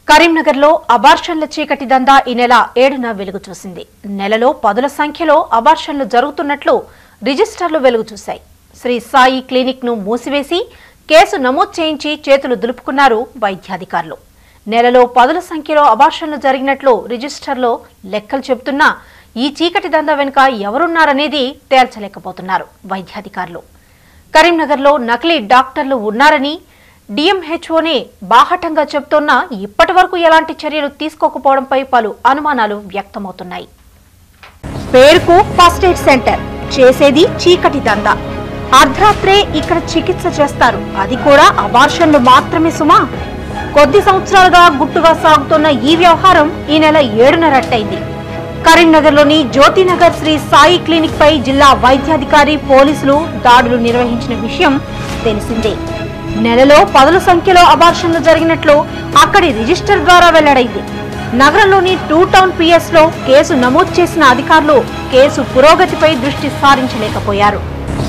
కరీంనగర్లో అబార్షన్ల చీకటి దందా ఈ నెల ఏడున వెలుగు చూసింది నెలలో పదుల సంఖ్యలో అబార్షన్లు జరుగుతున్నట్లు రిజిస్టర్లు వెలుగు చూశాయి శ్రీ సాయి క్లినిక్ ను మూసివేసి కేసు నమోదు చేయించి చేతులు దులుపుకున్నారు వైద్యాధికారులు నెలలో పదుల సంఖ్యలో అబార్షన్లు జరిగినట్లు రిజిస్టర్లో లెక్కలు చెబుతున్నా ఈ చీకటి దందా వెనుక ఎవరున్నారనేది తేల్చలేకపోతున్నారు వైద్యాధికారులు కరీంనగర్లో నకిలీ డాక్టర్లు ఉన్నారని డిఎంహెచ్ఓనే బాహటంగా చెబుతున్నా ఇప్పటి వరకు ఎలాంటి చర్యలు తీసుకోకపోవడంపై పలు అనుమానాలు వ్యక్తమవుతున్నాయి పేరుకు ఫస్ట్ ఎయిడ్ సెంటర్ చేసేది చీకటి దందా అర్ధరాత్రే ఇక్కడ చికిత్స చేస్తారు అది కూడా అబార్షన్లు మాత్రమే సుమా కొద్ది సంవత్సరాలుగా గుట్టుగా సాగుతున్న ఈ వ్యవహారం ఈ నెల ఏడున రట్టయింది కరీంనగర్లోని జ్యోతినగర్ శ్రీ సాయి క్లినిక్ పై జిల్లా వైద్యాధికారి పోలీసులు దాడులు నిర్వహించిన విషయం తెలిసిందే నెలలో పదుల సంఖ్యలో అబార్షన్లు జరిగినట్లు అక్కడి రిజిస్టర్ ద్వారా వెల్లడైంది నగరంలోని టూ టౌన్ పిఎస్ లో కేసు నమోదు చేసిన అధికారులు కేసు పురోగతిపై దృష్టి సారించలేకపోయారు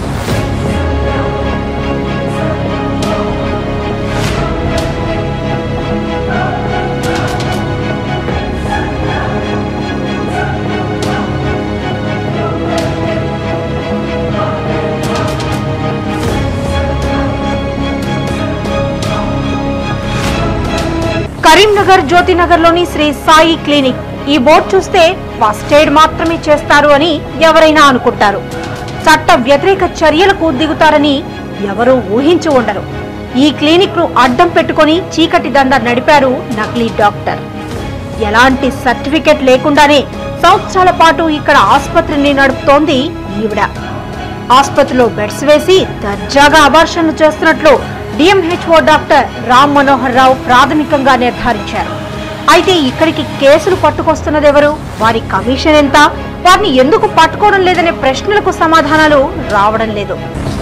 కరీంనగర్ జ్యోతినగర్ లోని శ్రీ సాయి క్లినిక్ ఈ బోర్డు చూస్తే ఫస్ట్ ఎయిడ్ మాత్రమే చేస్తారు అని ఎవరైనా అనుకుంటారు చట్ట వ్యతిరేక చర్యలకు దిగుతారని ఎవరూ ఊహించి ఉండరు ఈ క్లినిక్ ను అడ్డం పెట్టుకొని చీకటి దండ నడిపారు నకిలీ డాక్టర్ ఎలాంటి సర్టిఫికెట్ లేకుండానే సంవత్సరాల పాటు ఇక్కడ ఆసుపత్రిని నడుపుతోంది ఈవిడ ఆసుపత్రిలో బెడ్స్ వేసి దర్జాగా అబార్షన్లు చేస్తున్నట్లు డిఎంహెచ్ఓ డాక్టర్ రామ్ మనోహర్ రావు ప్రాథమికంగా నిర్ధారించారు అయితే ఇక్కడికి కేసులు పట్టుకొస్తున్నదెవరు వారి కమిషన్ ఎంత వారిని ఎందుకు పట్టుకోవడం లేదనే ప్రశ్నలకు సమాధానాలు రావడం లేదు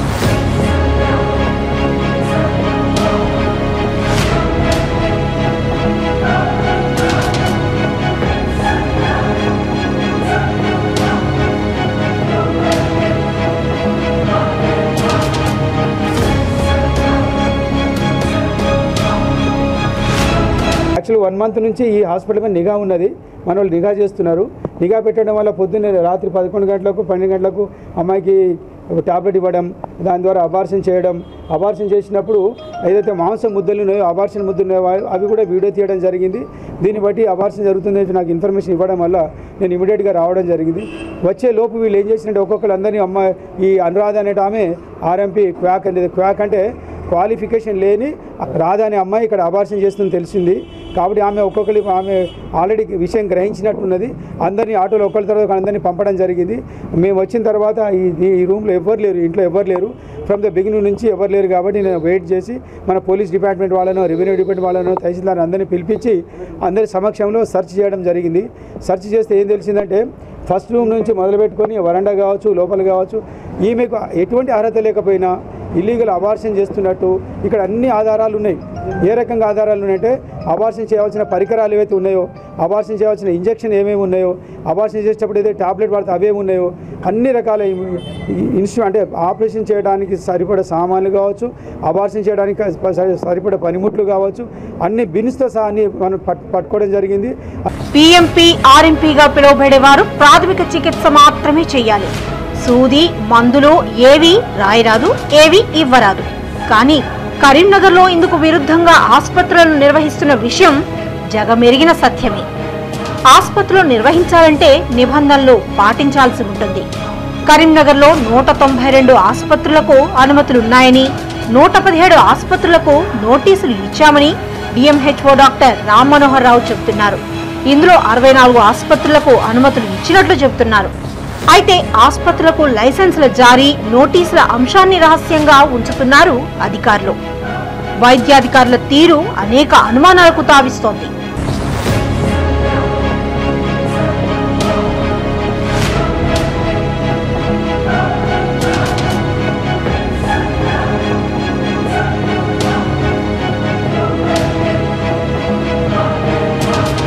యాక్చువల్ వన్ మంత్ నుంచి ఈ హాస్పిటల్ మీద నిఘా ఉన్నది మన వాళ్ళు నిఘా చేస్తున్నారు నిఘా పెట్టడం వల్ల పొద్దున్నే రాత్రి పదకొండు గంటలకు పన్నెండు గంటలకు అమ్మాయికి ఒక టాబ్లెట్ ఇవ్వడం దాని ద్వారా అబార్షన్ చేయడం అబార్షన్ చేసినప్పుడు ఏదైతే మాంసం ముద్దలు ఉన్నాయో అబార్షన్ ముద్దలు ఉన్నాయో అవి- అవి కూడా వీడియో తీయడం జరిగింది దీన్ని బట్టి అబార్షన్ జరుగుతుందని నాకు ఇన్ఫర్మేషన్ ఇవ్వడం వల్ల నేను ఇమీడియట్గా రావడం జరిగింది వచ్చే లోపు వీళ్ళు ఏం చేసినట్టు ఒక్కొక్కరు అందరినీ అమ్మాయి ఈ అనురాధ అనేట ఆమె ఆర్ఎంపీ క్వాక్ అనేది క్వాక్ అంటే క్వాలిఫికేషన్ లేని రాధ అనే అమ్మాయి ఇక్కడ అబార్షన్ చేస్తుందని తెలిసింది కాబట్టి ఆమె ఒక్కొక్కరి ఆమె ఆల్రెడీ విషయం గ్రహించినట్టున్నది అందరినీ ఆటోలో ఒకరి తర్వాత ఒకరు అందరినీ పంపడం జరిగింది మేము వచ్చిన తర్వాత ఈ ఈ రూమ్లో ఎవరు లేరు ఇంట్లో ఎవరు లేరు ఫ్రమ్ ద బిగినింగ్ నుంచి ఎవరు లేరు కాబట్టి నేను వెయిట్ చేసి మన పోలీస్ డిపార్ట్మెంట్ వాళ్ళను రెవెన్యూ డిపార్ట్మెంట్ వాళ్ళను తహసీల్దార్ అందరినీ పిలిపించి అందరి సమక్షంలో సెర్చ్ చేయడం జరిగింది సెర్చ్ చేస్తే ఏం తెలిసిందంటే ఫస్ట్ రూమ్ నుంచి మొదలుపెట్టుకొని వరండా కావచ్చు లోపల కావచ్చు ఈమెకు ఎటువంటి అర్హత లేకపోయినా ఇల్లీగల్ అబార్షన్ చేస్తున్నట్టు ఇక్కడ అన్ని ఆధారాలు ఉన్నాయి ఏ రకంగా ఆధారాలు ఉన్నాయంటే అబార్షన్ చేయవలసిన పరికరాలు ఏవైతే ఉన్నాయో అబార్షన్ చేయవలసిన ఇంజెక్షన్ ఏమేమి ఉన్నాయో అబార్షన్ చేసేటప్పుడు ఏదైతే టాబ్లెట్ వాడితే అవేమి ఉన్నాయో అన్ని రకాల ఇన్స్ట్రు అంటే ఆపరేషన్ చేయడానికి సరిపడ సామాన్లు కావచ్చు అబార్షన్ చేయడానికి సరి- సరిపడ పనిముట్లు కావచ్చు అన్ని బిన్స్తో సహా అన్ని మనం పట్ పట్టుకోవడం జరిగింది పిఎంపీ ఆర్ఎంపీగా పిలువబడేవారు ప్రాథమిక చికిత్స మాత్రమే చేయాలి సూది మందులు ఏవి రాయరాదు ఏవి ఇవ్వరాదు కానీ కరీంనగర్లో ఇందుకు విరుద్ధంగా ఆసుపత్రులను నిర్వహిస్తున్న విషయం జగమెరిగిన సత్యమే ఆసుపత్రులు నిర్వహించాలంటే నిబంధనలు పాటించాల్సి ఉంటుంది కరీంనగర్లో నూట తొంభై రెండు ఆసుపత్రులకు అనుమతులున్నాయని నూట పదిహేడు ఆసుపత్రులకు నోటీసులు ఇచ్చామని డిఎంహెచ్ఓ డాక్టర్ రామ్ మనోహర్ రావు చెబుతున్నారు ఇందులో అరవై నాలుగు ఆసుపత్రులకు అనుమతులు ఇచ్చినట్లు చెబుతున్నారు అయితే ఆసుపత్రులకు లైసెన్సుల జారీ నోటీసుల అంశాన్ని రహస్యంగా ఉంచుతున్నారు అధికారులు వైద్యాధికారుల తీరు అనేక అనుమానాలకు తావిస్తోంది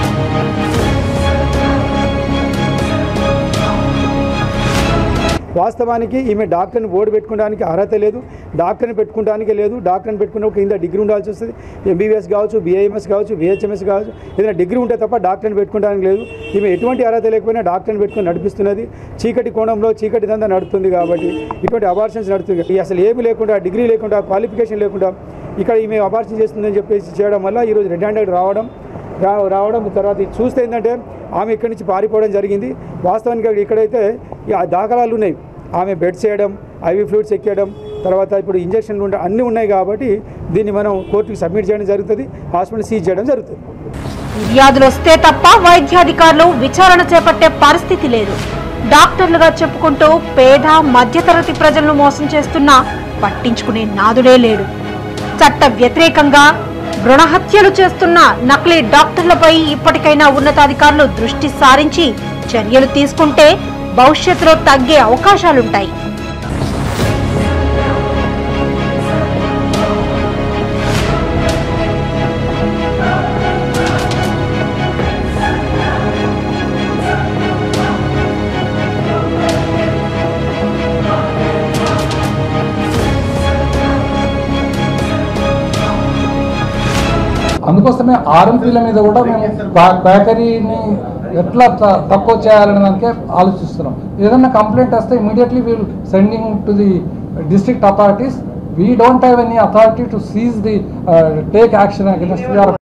వాస్తవం వాస్తవానికి ఈమె డాక్టర్ని బోర్డు పెట్టుకోవడానికి అర్హత లేదు డాక్టర్ని పెట్టుకోవడానికి లేదు డాక్టర్ని పెట్టుకున్న కింద డిగ్రీ ఉండాల్సి వస్తుంది ఎంబీబీఎస్ కావచ్చు బీఐఎంఎస్ కావచ్చు బిహెచ్ఎంఎస్ కావచ్చు ఏదైనా డిగ్రీ ఉంటే తప్ప డాక్టర్ని పెట్టుకోవడానికి లేదు ఈమె ఎటువంటి అర్హత లేకపోయినా డాక్టర్ని పెట్టుకుని నడిపిస్తున్నది చీకటి కోణంలో చీకటి దందా నడుస్తుంది కాబట్టి ఇటువంటి అబార్షన్స్ నడుస్తుంది ఈ అసలు ఏమి లేకుండా డిగ్రీ లేకుండా క్వాలిఫికేషన్ లేకుండా ఇక్కడ ఈమె అబార్షన్ చేస్తుందని చెప్పేసి చేయడం వల్ల ఈరోజు రెడ్ హ్యాండెడ్ రావడం రా రావడం తర్వాత ఇది చూస్తే ఏంటంటే ఆమె ఇక్కడి నుంచి పారిపోవడం జరిగింది వాస్తవానికి అక్కడ ఇక్కడైతే ఈ ఆ దాఖలాలు ఉన్నాయి ఆమె బెడ్ చేయడం ఐవి ఫ్లూయిడ్స్ ఎక్కేయడం తర్వాత ఇప్పుడు ఇంజక్షన్లు ఉండే అన్నీ ఉన్నాయి కాబట్టి దీన్ని మనం కోర్టుకి సబ్మిట్ చేయడం జరుగుతుంది హాస్పిటల్ సీజ్ చేయడం జరుగుతుంది ఫిర్యాదులు వస్తే తప్ప వైద్యాధికారులు విచారణ చేపట్టే పరిస్థితి లేదు డాక్టర్లుగా చెప్పుకుంటూ పేద మధ్యతరగతి ప్రజలను మోసం చేస్తున్నా పట్టించుకునే నాదుడే లేడు చట్ట వ్యతిరేకంగా భ్రూణహత్యలు చేస్తున్న నకిలీ డాక్టర్లపై ఇప్పటికైనా ఉన్నతాధికారులు దృష్టి సారించి చర్యలు తీసుకుంటే భవిష్యత్తులో తగ్గే అవకాశాలుంటాయి అందుకోసమే ఆర్ఎంపీల మీద కూడా మేము బా- బేకరీని ఎట్లా త- తక్కువ చేయాలనే దానికే ఆలోచిస్తున్నాం ఏదైనా కంప్లైంట్ వస్తే immediately we'll sending to the district authorities we don't have any authority to seize the take action against